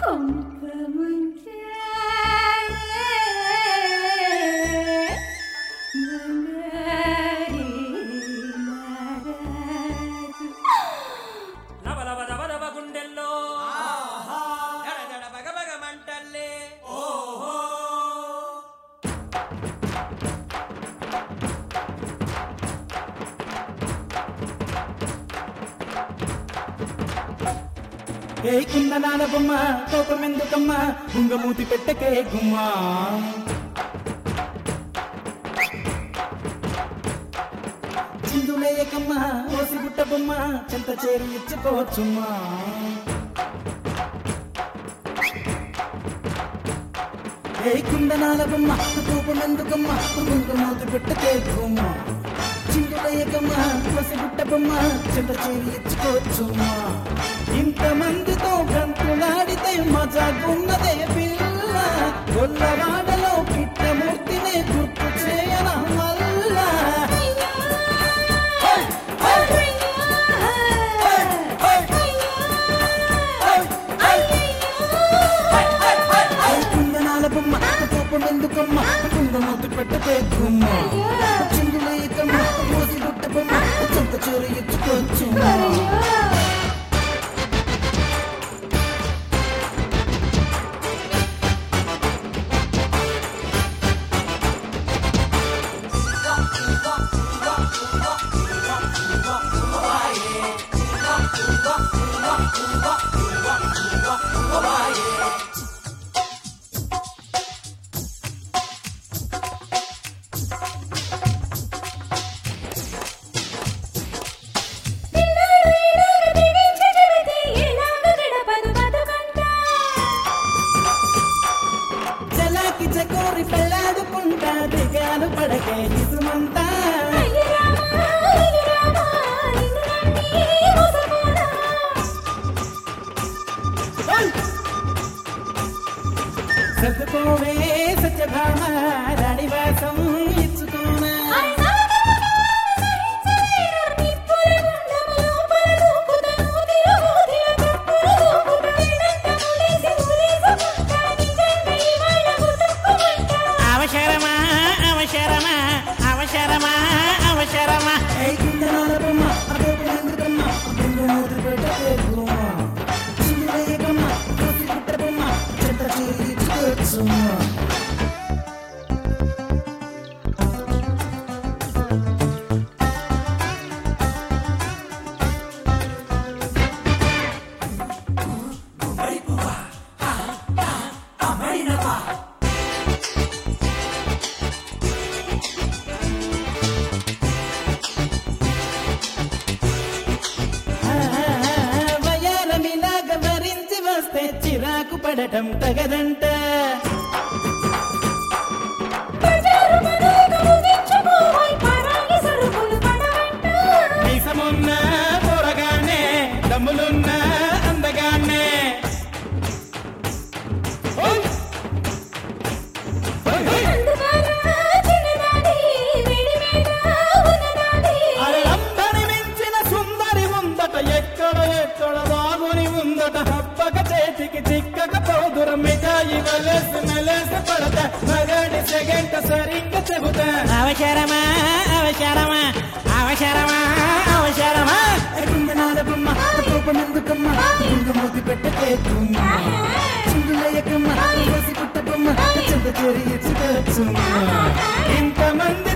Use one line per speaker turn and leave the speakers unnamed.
కొంపముంచే బంగారి మహారాజు.
లవ లవ దవ దవ గుండెల్లో దడ దడ బగ బగ మంటల్లే ఓహో
ఏ కుందనాల బొమ్మ కోపమెందుకమ్మ గుంగమూతి పెట్టకే గుమ్మా చిందులేయకమ్మ ఓసి గుట్ట బొమ్మ చెంత చేరి ఇచ్చుకోవచ్చుమ్మా ఏ కుందనాల బొమ్మ కోపమెందుకమ్మ గుంగమూతి పెట్టకే గుమ్మా చిందులేయకమ్మ ఓసి గుట్ట బొమ్మ చెంత చేరి ఇచ్చుకోవచ్చుమ్మా ఇంతమందితో గంతులాడితే మజాగున్నదే పిల్ల గొల్లవాడలో పిట్టమూర్తినే గుర్తు చేయన మల్లా కుందనాల బొమ్మ కోపం ఎందుకమ్మ కుందమూతి పెట్టతే గుమ్మ చిందులేయకమ్మ ఓసి గుట్ట బొమ్మ చెంత చేరి ఇచ్చుకోవచ్చుమ్మా చలాకి చకోరి పెళ్ళాడుకుంటా దిగాలు పడకే ఇసుమంతా సర్దుకోవే సత్యభామ రాణివాసం ఇచ్చుకోనా
అవసరమా అవసరమా అవసరమా అవసరమా
ఏ కుందనాల బొమ్మ అదొక ఎందుకమ్మ కుందమూతి పెట్టకే గుమ్మ చిందులేయకమ్మ కోసి గుట్ట బొమ్మ చెత్త చేరి ఇచ్చుకోవచ్చుమ్మా వయారమిలాగా వరించి వస్తే చిరాకు పడటం తగదంట మీసమున్న త్వరగానే దమ్ములున్న అందగానే ఓయ్! ఓయ్, ఓయ్! అరే అంతని మించిన సుందరి ఉందట ఎక్కడ ఎక్కడ బాగుని ఉందట హప్పక చేతికి చిక్కక పోదుర మిఠాయి వలసి మెలసి పడత మగడి సెగంట సరిగ్గా చెబుతా
అవసరమా అవసరమా అవసరమా అవసరమా
కుందనాల బొమ్మ కోపం ఎందుకమ్మ కుంగమూతి పెట్టకే గుమ్మ చిందులేయకమ్మ కోసి పుట్ట బొమ్మ చెంత చేరి ఇచ్చుకోవచ్చుమ్మ ఇంతమంది